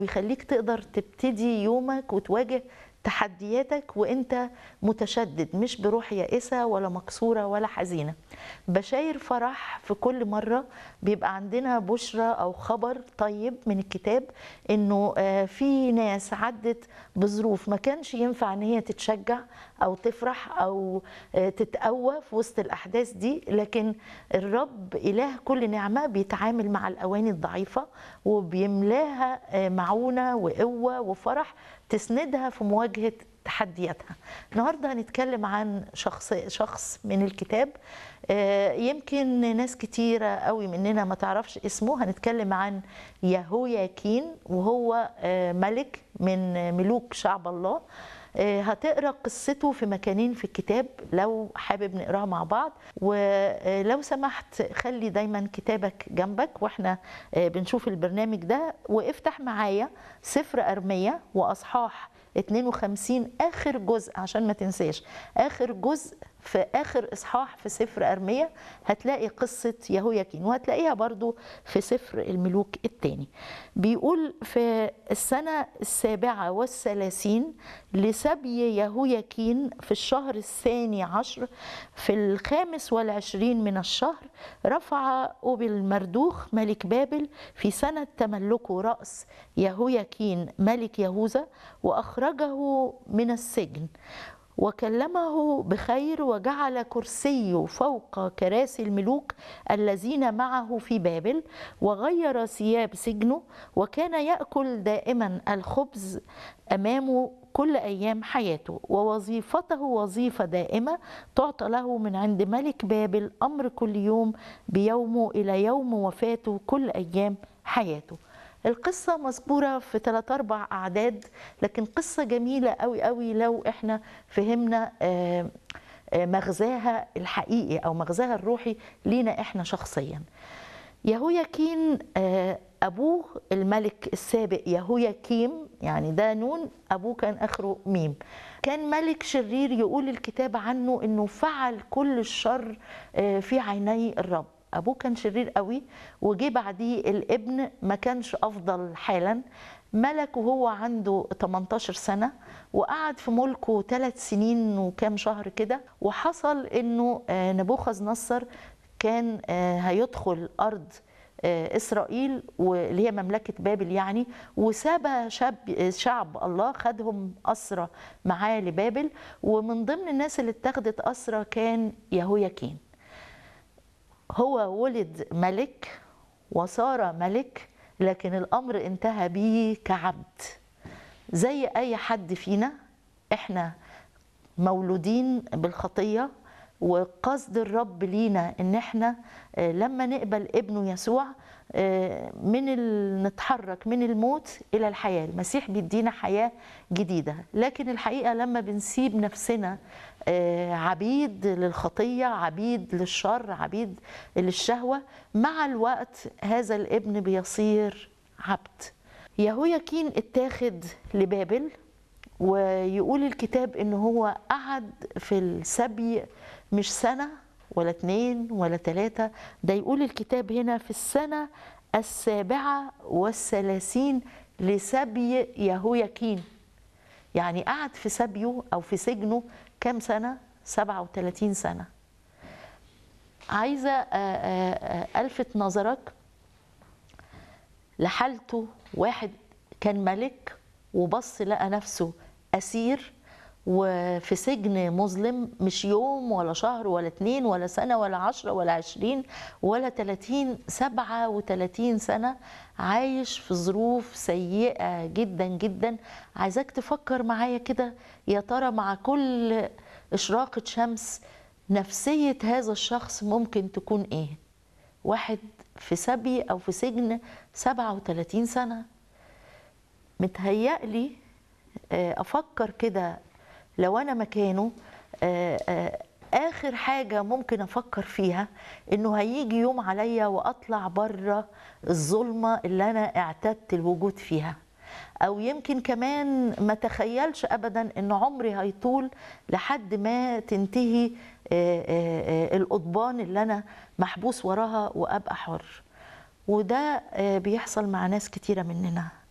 ويخليك تقدر تبتدي يومك وتواجه تحدياتك وانت متشدد مش بروح يائسه ولا مكسوره ولا حزينه بشاير فرح في كل مره بيبقى عندنا بشرى او خبر طيب من الكتاب انه آه، في ناس عدت بظروف ما كانش ينفع ان هي تتشجع او تفرح او آه، تتقوى في وسط الاحداث دي لكن الرب اله كل نعمه بيتعامل مع الاواني الضعيفه وبيملاها آه، معونه وقوه وفرح تسندها في مواجهه تحدياتها النهارده هنتكلم عن شخص شخص من الكتاب آه، يمكن ناس كتيره قوي مننا ما تعرفش اسمه هنتكلم عن يهوياكين وهو آه، ملك من ملوك شعب الله آه، هتقرا قصته في مكانين في الكتاب لو حابب نقراها مع بعض ولو سمحت خلي دايما كتابك جنبك واحنا آه، بنشوف البرنامج ده وافتح معايا سفر ارميه واصحاح 52 اخر جزء عشان ما تنساش اخر جزء في اخر اصحاح في سفر ارميه هتلاقي قصه يهوياكين وهتلاقيها برضو في سفر الملوك الثاني بيقول في السنه السابعه والثلاثين لسبي يهوياكين في الشهر الثاني عشر في الخامس والعشرين من الشهر رفع أوبل مردوخ ملك بابل في سنة تملكه رأس يهوياكين ملك يهوذا وأخرجه من السجن وكلمه بخير وجعل كرسيه فوق كراسي الملوك الذين معه في بابل وغير ثياب سجنه وكان ياكل دائما الخبز امامه كل ايام حياته ووظيفته وظيفه دائمه تعطى له من عند ملك بابل امر كل يوم بيومه الى يوم وفاته كل ايام حياته القصة مذكورة في ثلاث أربع أعداد لكن قصة جميلة قوي قوي لو إحنا فهمنا آه، آه، مغزاها الحقيقي أو مغزاها الروحي لينا إحنا شخصيا يهوياكين آه، أبوه الملك السابق يهوياكيم يعني ده نون أبوه كان آخره ميم كان ملك شرير يقول الكتاب عنه إنه فعل كل الشر آه، في عيني الرب ابوه كان شرير قوي وجي بعديه الابن ما كانش افضل حالا ملك وهو عنده 18 سنه وقعد في ملكه ثلاث سنين وكام شهر كده وحصل انه آه، نبوخذ نصر كان آه، هيدخل ارض آه، اسرائيل واللي هي مملكه بابل يعني وساب شاب شعب الله خدهم اسرى معاه لبابل ومن ضمن الناس اللي اتخذت اسرى كان يهوياكين هو ولد ملك وصار ملك لكن الامر انتهى بيه كعبد زي اي حد فينا احنا مولودين بالخطيه وقصد الرب لينا ان احنا آه، لما نقبل ابنه يسوع آه، من ال... نتحرك من الموت الى الحياه المسيح بيدينا حياه جديده لكن الحقيقه لما بنسيب نفسنا آه، عبيد للخطيه عبيد للشر عبيد للشهوه مع الوقت هذا الابن بيصير عبد يهوياكين اتاخد لبابل ويقول الكتاب ان هو قعد في السبي مش سنه ولا اتنين ولا تلاته ده يقول الكتاب هنا في السنه السابعه والثلاثين لسبي يهوياكين يعني قعد في سبيه او في سجنه كام سنه 37 سنه عايزه آه، آه، آه، الفت نظرك لحالته واحد كان ملك وبص لقى نفسه أسير وفي سجن مظلم مش يوم ولا شهر ولا اتنين ولا سنة ولا عشرة ولا عشرين ولا تلاتين سبعة وتلاتين سنة عايش في ظروف سيئة جدا جدا عايزاك تفكر معايا كده يا ترى مع كل إشراقة شمس نفسية هذا الشخص ممكن تكون إيه واحد في سبي أو في سجن سبعة وتلاتين سنة متهيألي آه، افكر كده لو انا مكانه آه، آه، اخر حاجه ممكن افكر فيها انه هيجي يوم عليا واطلع بره الظلمه اللي انا اعتدت الوجود فيها او يمكن كمان ما تخيلش ابدا ان عمري هيطول لحد ما تنتهي آه، آه، آه، القضبان اللي انا محبوس وراها وابقى حر وده آه، بيحصل مع ناس كتيره مننا